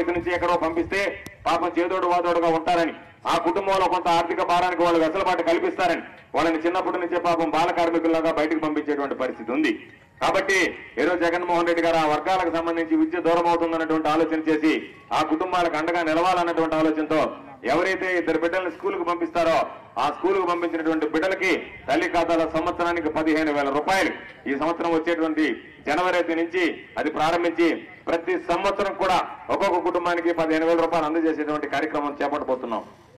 పుట్టి నుంచి ఎక్కడో పంపిస్తే పాపం చేదోడు వాదోడుగా ఉంటారని ఆ కుటుంబంలో కొంత ఆర్థిక భారానికి వాళ్ళు వెసలుబాటు కల్పిస్తారని వాళ్ళని చిన్నప్పటి నుంచే పాపం బాల కార్మికుల్లాగా బయటకు పంపించేటువంటి పరిస్థితి ఉంది కాబట్టి ఈరోజు జగన్మోహన్ రెడ్డి గారు ఆ వర్గాలకు సంబంధించి విద్య దూరం అవుతుందన్నటువంటి ఆలోచన చేసి ఆ కుటుంబాలకు అండగా నిలవాలన్నటువంటి ఆలోచనతో ఎవరైతే ఇద్దరు బిడ్డల్ని స్కూలుకు పంపిస్తారో ఆ స్కూలుకు పంపించినటువంటి బిడ్డలకి తల్లి ఖాతాలో సంవత్సరానికి పదిహేను వేల రూపాయలు ఈ సంవత్సరం వచ్చేటువంటి జనవరి ఐదు నుంచి అది ప్రారంభించి ప్రతి సంవత్సరం కూడా ఒక్కొక్క కుటుంబానికి పదిహేను వేల రూపాయలు అందజేసేటువంటి కార్యక్రమం చేపట్టబోతున్నాం